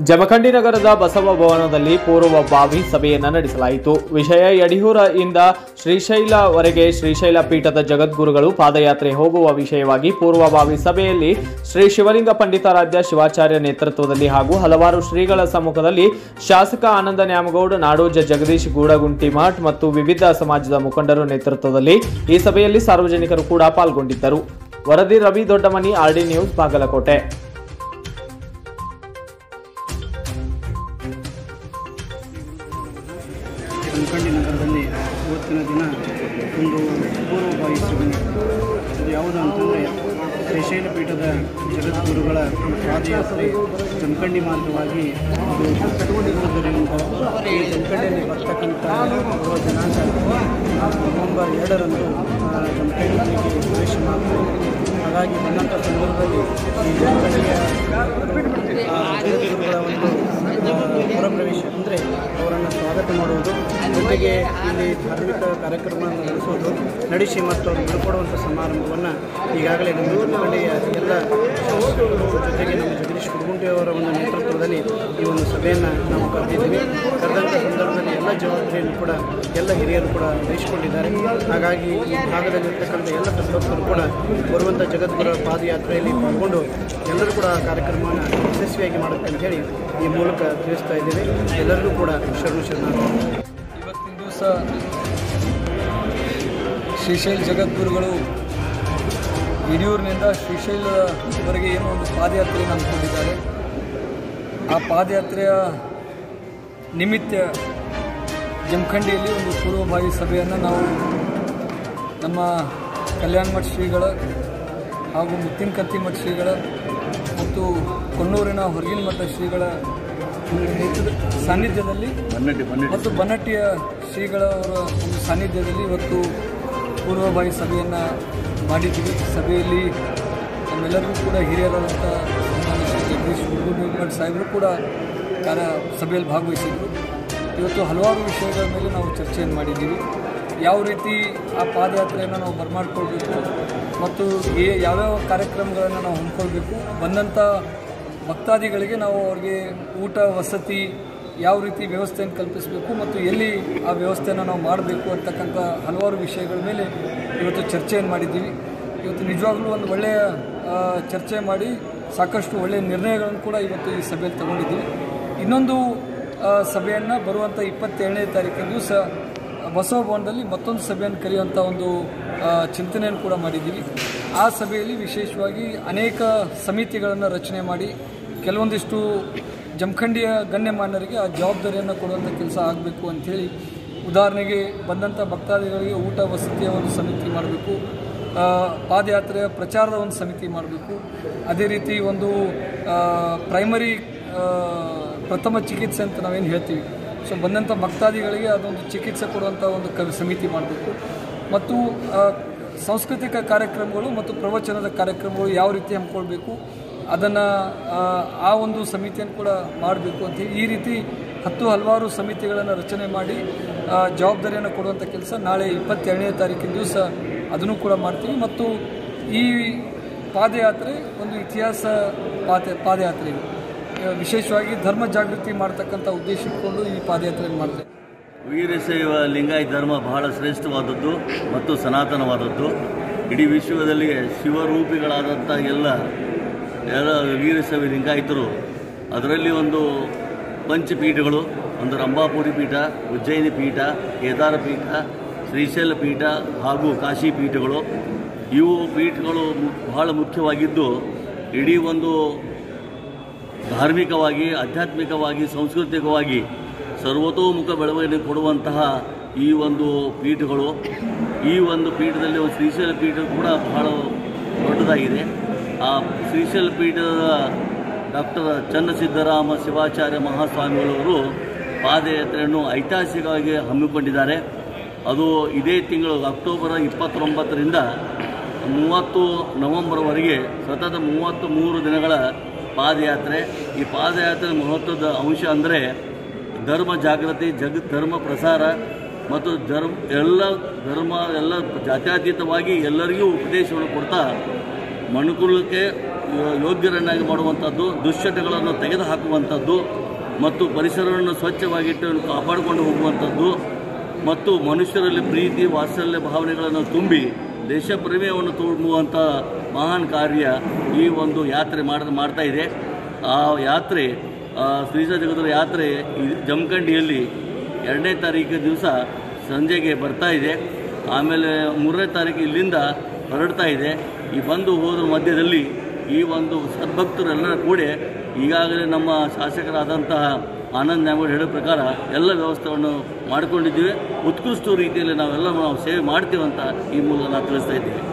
ಜಮಖಂಡಿ ನಗರದ ಬಸವ ಭವನದಲ್ಲಿ ಪೂರ್ವಭಾವಿ ಸಭೆಯನ್ನು ನಡೆಸಲಾಯಿತು ವಿಷಯ ಯಡಿಯೂರ ಇಂದ ಶ್ರೀಶೈಲವರೆಗೆ ಶ್ರೀಶೈಲ ಪೀಠದ ಜಗದ್ಗುರುಗಳು ಪಾದಯಾತ್ರೆ ಹೋಗುವ ವಿಷಯವಾಗಿ ಪೂರ್ವಭಾವಿ ಸಭೆಯಲ್ಲಿ ಶ್ರೀ ಶಿವಲಿಂಗ ಪಂಡಿತಾರಾಧ್ಯ ಶಿವಾಚಾರ್ಯ ನೇತೃತ್ವದಲ್ಲಿ ಹಾಗೂ ಹಲವಾರು ಶ್ರೀಗಳ ಸಮ್ಮುಖದಲ್ಲಿ ಶಾಸಕ ಆನಂದ ನ್ಯಾಮಗೌಡ ನಾಡೋಜ ಜಗದೀಶ್ ಗೂಡಗುಂಟಿಮಠ್ ಮತ್ತು ವಿವಿಧ ಸಮಾಜದ ಮುಖಂಡರು ನೇತೃತ್ವದಲ್ಲಿ ಈ ಸಭೆಯಲ್ಲಿ ಸಾರ್ವಜನಿಕರು ಕೂಡ ಪಾಲ್ಗೊಂಡಿದ್ದರು ವರದಿ ರವಿ ದೊಡ್ಡಮನಿ ಆರ್ಡಿ ನ್ಯೂಸ್ ಬಾಗಲಕೋಟೆ ಜಮಖಂಡಿ ನಗರದಲ್ಲಿ ಇವತ್ತಿನ ದಿನ ಒಂದು ಪೂರ್ವಭಾವಿ ಸಭೆ ಅದು ಯಾವುದು ಅಂತಂದರೆ ಶ್ರೀಶೈಲ ಪೀಠದ ಜಗದ್ಗುರುಗಳ ಪಾದಯಾತ್ರೆ ಜಮಖಂಡಿ ಮಾರ್ಗವಾಗಿ ಅದು ಇರುವುದರಿಂದ ಈ ಜಮಖಂಡಿಯಲ್ಲಿ ಬರ್ತಕ್ಕಂಥ ಬರುವ ಜನಾಂಗ ನವೆಂಬರ್ ಎರಡರಂದು ಆ, ಜಮಖಂಡಿಗೆ ಪ್ರವೇಶ ಮಾಡ್ತಾರೆ ಹಾಗಾಗಿ ಬಂದಂಥ ಸಂದರ್ಭದಲ್ಲಿ ಈ ಜಮಖಂಡಿಯ ಆ, ಜಗದ್ಗುರುಗಳ ಒಂದು ಆ, ಹೊರಪ್ರವೇಶ ಅಂದರೆ ಅವರನ್ನು ಸ್ವಾಗತ ಮಾಡುವುದು ಜೊತೆಗೆ ಇಲ್ಲಿ ಧಾರ್ಮಿಕ ಕಾರ್ಯಕ್ರಮವನ್ನು ನಡೆಸುವುದು ನಡೆಸಿ ಮತ್ತು ಅವರು ಬೀಳ್ಕೊಡುವಂಥ ಸಮಾರಂಭವನ್ನು ಈಗಾಗಲೇ ನಮ್ಮ ಜಮಖಂಡಿಯ ಎಲ್ಲ ಶಾಸಕರು ಜೊತೆಗೆ ನಮ್ಮ ಜಗದೀಶ್ ಕುರುಗುಂಟೆಯವರ ಒಂದು ನೇತೃತ್ವದಲ್ಲಿ ಈ ಒಂದು ಸಭೆಯನ್ನು ನಾವು ಕರೆದಿದ್ದೀವಿ ಕರೆದಂಥ ಸಂದರ್ಭದಲ್ಲಿ ಎಲ್ಲ ಜವಾಬ್ದಾರಿಯನ್ನು ಕೂಡ ಎಲ್ಲ ಹಿರಿಯರು ಕೂಡ ವಹಿಸಿಕೊಂಡಿದ್ದಾರೆ ಹಾಗಾಗಿ ಈ ಭಾಗದಲ್ಲಿರ್ತಕ್ಕಂಥ ಎಲ್ಲ ಸದಸ್ಯರು ಕೂಡ ಬರುವಂಥ ಜಗದ್ಗುರು ಪಾದಯಾತ್ರೆಯಲ್ಲಿ ಪಾಲ್ಗೊಂಡು ಎಲ್ಲರೂ ಕೂಡ ಆ ಕಾರ್ಯಕ್ರಮವನ್ನು ಯಶಸ್ವಿಯಾಗಿ ಮಾಡುತ್ತೆ ಅಂತ ಹೇಳಿ ಈ ಮೂಲಕ ತಿಳಿಸ್ತಾ ಇದ್ದೇವೆ ಎಲ್ಲರಿಗೂ ಕೂಡ ಶರಣು ಶರಣಾರ್ಥಿ ಇವತ್ತಿನ ದಿವಸ ಶ್ರೀಶೈಲ ಜಗದ್ಗುರುಗಳು ಯಡಿಯೂರಿನಿಂದ ಶ್ರೀಶೈಲವರೆಗೆ ಏನೋ ಒಂದು ಪಾದಯಾತ್ರೆಯನ್ನು ಹಮ್ಮಿಕೊಂಡಿದ್ದಾರೆ ಆ ಪಾದಯಾತ್ರೆಯ ನಿಮಿತ್ತ ಜಮಖಂಡಿಯಲ್ಲಿ ಒಂದು ಪೂರ್ವಭಾವಿ ಸಭೆಯನ್ನು ನಾವು ನಮ್ಮ ಕಲ್ಯಾಣ ಮಠ ಶ್ರೀಗಳ ಹಾಗೂ ಮುತ್ತಿನ ಕತ್ತಿ ಮಠ ಶ್ರೀಗಳ ಮತ್ತು ಕೊಣ್ಣೂರಿನ ಹೊರಗಿನ ಮಠ ಶ್ರೀಗಳ ನೇತೃ- ಸಾನ್ನಿಧ್ಯದಲ್ಲಿ ಮತ್ತು ಬನ್ನಟ್ಟಿಯ ಶ್ರೀಗಳವರ ಒಂದು ಸಾನ್ನಿಧ್ಯದಲ್ಲಿ ಇವತ್ತು ಪೂರ್ವಭಾವಿ ಸಭೆಯನ್ನು ಮಾಡಿದ್ದೀವಿ ಸಭೆಯಲ್ಲಿ ನಮ್ಮೆಲ್ಲರಿಗೂ ಕೂಡ ಹಿರಿಯರಾದಂಥ ಸನ್ಮಾನ್ಯ ಶ್ರೀ ಜಗದೀಶ್ ಮಠ್ ಸಾಹೇಬರು ಕೂಡ ಕಾರ್ಯ ಸಭೆಯಲ್ಲಿ ಭಾಗವಹಿಸಿದರು ಇವತ್ತು ಹಲವಾರು ವಿಷಯಗಳ ಮೇಲೆ ನಾವು ಚರ್ಚೆಯನ್ನು ಮಾಡಿದ್ದೀವಿ ಯಾವ ರೀತಿ ಆ ಪಾದಯಾತ್ರೆಯನ್ನು ನಾವು ಬರಮಾಡ್ಕೊಳ್ಬೇಕು ಮತ್ತು ಏ- ಯಾವ್ಯಾವ ಕಾರ್ಯಕ್ರಮಗಳನ್ನು ನಾವು ಹಮ್ಮಿಕೊಳ್ಬೇಕು ಬಂದಂಥ ಭಕ್ತಾದಿಗಳಿಗೆ ನಾವು ಅವ್ರಿಗೆ ಊಟ ವಸತಿ ಯಾವ ರೀತಿ ವ್ಯವಸ್ಥೆಯನ್ನು ಕಲ್ಪಿಸಬೇಕು ಮತ್ತು ಎಲ್ಲಿ ಆ ವ್ಯವಸ್ಥೆಯನ್ನು ನಾವು ಮಾಡಬೇಕು ಅಂತಕ್ಕಂಥ ಹಲವಾರು ವಿಷಯಗಳ ಮೇಲೆ ಇವತ್ತು ಚರ್ಚೆಯನ್ನು ಮಾಡಿದ್ದೀವಿ ಇವತ್ತು ನಿಜವಾಗ್ಲೂ ಒಂದು ಒಳ್ಳೆಯ ಆ, ಚರ್ಚೆ ಮಾಡಿ ಸಾಕಷ್ಟು ಒಳ್ಳೆಯ ನಿರ್ಣಯಗಳನ್ನು ಕೂಡ ಇವತ್ತು ಈ ಸಭೆಯಲ್ಲಿ ತಗೊಂಡಿದ್ದೀವಿ ಇನ್ನೊಂದು ಸಭೆಯನ್ನು ಬರುವಂಥ ಇಪ್ಪತ್ತೇಳನೇ ತಾರೀಕಿನ ದಿವಸ ಬಸವ ಭವನದಲ್ಲಿ ಮತ್ತೊಂದು ಸಭೆಯನ್ನು ಕರೆಯುವಂಥ ಒಂದು ಆ, ಚಿಂತನೆಯನ್ನು ಕೂಡ ಮಾಡಿದ್ದೀವಿ ಆ ಸಭೆಯಲ್ಲಿ ವಿಶೇಷವಾಗಿ ಅನೇಕ ಸಮಿತಿಗಳನ್ನು ರಚನೆ ಮಾಡಿ ಕೆಲವೊಂದಿಷ್ಟು ಜಮಖಂಡಿಯ ಗಣ್ಯಮಾನ್ಯರಿಗೆ ಆ ಜವಾಬ್ದಾರಿಯನ್ನು ಕೊಡುವಂಥ ಕೆಲಸ ಆಗಬೇಕು ಅಂಥೇಳಿ ಉದಾಹರಣೆಗೆ ಬಂದಂಥ ಭಕ್ತಾದಿಗಳಿಗೆ ಊಟ ವಸತಿಯ ಒಂದು ಸಮಿತಿ ಮಾಡಬೇಕು ಆ, ಪಾದಯಾತ್ರೆಯ ಪ್ರಚಾರದ ಒಂದು ಸಮಿತಿ ಮಾಡಬೇಕು ಅದೇ ರೀತಿ ಒಂದು ಆ, ಪ್ರೈಮರಿ ಆ, ಪ್ರಥಮ ಚಿಕಿತ್ಸೆ ಅಂತ ನಾವೇನು ಹೇಳ್ತೀವಿ ಸೊ ಬಂದಂಥ ಭಕ್ತಾದಿಗಳಿಗೆ ಅದೊಂದು ಚಿಕಿತ್ಸೆ ಕೊಡುವಂಥ ಒಂದು ಕ ಸಮಿತಿ ಮಾಡಬೇಕು ಮತ್ತು ಆ, ಸಾಂಸ್ಕೃತಿಕ ಕಾರ್ಯಕ್ರಮಗಳು ಮತ್ತು ಪ್ರವಚನದ ಕಾರ್ಯಕ್ರಮಗಳು ಯಾವ ರೀತಿ ಹಮ್ಮಿಕೊಳ್ಬೇಕು ಅದನ್ನು ಆ ಒಂದು ಸಮಿತಿಯನ್ನು ಕೂಡ ಮಾಡಬೇಕು ಅಂತೇಳಿ ಈ ರೀತಿ ಹತ್ತು ಹಲವಾರು ಸಮಿತಿಗಳನ್ನು ರಚನೆ ಮಾಡಿ ಆ, ಜವಾಬ್ದಾರಿಯನ್ನು ಕೊಡುವಂಥ ಕೆಲಸ ನಾಳೆ ಇಪ್ಪತ್ತೆರಡನೇ ತಾರೀಕಿನ ದಿವಸ ಅದನ್ನು ಕೂಡ ಮಾಡ್ತೀವಿ ಮತ್ತು ಈ ಪಾದಯಾತ್ರೆ ಒಂದು ಇತಿಹಾಸ ಪಾದ ಪಾದಯಾತ್ರೆ ಇದು ಆ, ವಿಶೇಷವಾಗಿ ಧರ್ಮ ಜಾಗೃತಿ ಮಾಡ್ತಕ್ಕಂಥ ಉದ್ದೇಶ ಇಟ್ಕೊಂಡು ಈ ಪಾದಯಾತ್ರೆಯನ್ನು ಮಾಡ್ತೇವೆ ವೀರಶೈವ ಲಿಂಗಾಯತ ಧರ್ಮ ಬಹಳ ಶ್ರೇಷ್ಠವಾದದ್ದು ಮತ್ತು ಸನಾತನವಾದದ್ದು ಇಡೀ ವಿಶ್ವದಲ್ಲಿ ಶಿವರೂಪಿಗಳಾದಂಥ ಎಲ್ಲ ಎಲ್ಲ ವೀರಶೈವ ಲಿಂಗಾಯತರು ಅದರಲ್ಲಿ ಒಂದು ಪಂಚಪೀಠಗಳು ಒಂದು ರಂಭಾಪುರಿ ಪೀಠ ಉಜ್ಜಯಿನಿ ಪೀಠ ಕೇದಾರ ಪೀಠ ಶ್ರೀಶೈಲ ಪೀಠ ಹಾಗೂ ಕಾಶಿ ಪೀಠಗಳು ಇವು ಪೀಠಗಳು ಮು- ಬಹಳ ಮುಖ್ಯವಾಗಿದ್ದು ಇಡೀ ಒಂದು ಧಾರ್ಮಿಕವಾಗಿ ಆಧ್ಯಾತ್ಮಿಕವಾಗಿ ಸಾಂಸ್ಕೃತಿಕವಾಗಿ ಸರ್ವತೋಮುಖ ಬೆಳವಣಿಗೆ ಕೊಡುವಂತಹ ಈ ಒಂದು ಪೀಠಗಳು ಈ ಒಂದು ಪೀಠದಲ್ಲಿ ಒಂದು ಶ್ರೀಶೈಲ ಪೀಠ ಕೂಡ ಬಹಳ ದೊಡ್ಡದಾಗಿದೆ ಆ ಶ್ರೀಶೈಲ ಪೀಠದ ಡಾಕ್ಟರ್ ಚನ್ನಸಿದ್ದರಾಮ ಶಿವಾಚಾರ್ಯ ಮಹಾಸ್ವಾಮಿಗಳವರು ಪಾದಯಾತ್ರೆಯನ್ನು ಐತಿಹಾಸಿಕವಾಗಿ ಹಮ್ಮಿಕೊಂಡಿದ್ದಾರೆ ಅದು ಇದೇ ತಿಂಗಳು ಅಕ್ಟೋಬರ್ ಇಪ್ಪತ್ತೊಂಬತ್ತರಿಂದ ಮೂವತ್ತು ನವೆಂಬರ್ವರೆಗೆ ಸತತ ಮೂವತ್ತು ಮೂರು ದಿನಗಳ ಪಾದಯಾತ್ರೆ ಈ ಪಾದಯಾತ್ರೆ ಮಹತ್ವದ ಅಂಶ ಅಂದರೆ ಧರ್ಮ ಜಾಗೃತಿ ಜಗತ್ ಧರ್ಮ ಪ್ರಸಾರ ಮತ್ತು ಧರ್ಮ ಎಲ್ಲ ಧರ್ಮ ಎಲ್ಲ ಜಾತ್ಯತೀತವಾಗಿ ಎಲ್ಲರಿಗೂ ಉಪದೇಶವನ್ನು ಕೊಡ್ತಾ ಮನುಕುಲಕ್ಕೆ ಯೋ- ಯೋಗ್ಯರನ್ನಾಗಿ ಮಾಡುವಂಥದ್ದು ದುಶ್ಚಟಗಳನ್ನು ತೆಗೆದುಹಾಕುವಂಥದ್ದು ಮತ್ತು ಪರಿಸರವನ್ನು ಸ್ವಚ್ಛವಾಗಿಟ್ಟು ಕಾಪಾಡಿಕೊಂಡು ಹೋಗುವಂಥದ್ದು ಮತ್ತು ಮನುಷ್ಯರಲ್ಲಿ ಪ್ರೀತಿ ವಾತ್ಸಲ್ಯ ಭಾವನೆಗಳನ್ನು ತುಂಬಿ ದೇಶ ಪ್ರೇಮವನ್ನು ತುಂಬುವಂಥ ಮಹಾನ್ ಕಾರ್ಯ ಈ ಒಂದು ಯಾತ್ರೆ ಮಾಡ ಮಾಡ್ತಾ ಇದೆ ಆ ಯಾತ್ರೆ ಆ, ಶ್ರೀಜ ಜಗದರ ಯಾತ್ರೆ ಈ ಜಮಖಂಡಿಯಲ್ಲಿ ಎರಡನೇ ತಾರೀಕು ದಿವಸ ಸಂಜೆಗೆ ಬರ್ತಾ ಇದೆ ಆಮೇಲೆ ಮೂರನೇ ತಾರೀಕು ಇಲ್ಲಿಂದ ಹೊರಡ್ತಾ ಇದೆ ಈ ಬಂದು ಹೋದ್ರ ಮಧ್ಯದಲ್ಲಿ ಈ ಒಂದು ಸದ್ಭಕ್ತರೆಲ್ಲರ ಕೂಡಿ ಈಗಾಗಲೇ ನಮ್ಮ ಶಾಸಕರಾದಂತಹ ಆನಂದ್ ನ್ಯಾಮಗೌಡ ಹೇಳೋ ಪ್ರಕಾರ ಎಲ್ಲ ವ್ಯವಸ್ಥೆಯನ್ನು ಮಾಡಿಕೊಂಡಿದ್ದೀವಿ ಉತ್ಕೃಷ್ಟ ರೀತಿಯಲ್ಲಿ ನಾವೆಲ್ಲ ನಾವು ಸೇವೆ ಮಾಡ್ತೀವಿ ಅಂತ ಈ ಮೂಲಕ ನಾವು ತಿಳಿಸ್ತಾ ಇದ್ದೀವಿ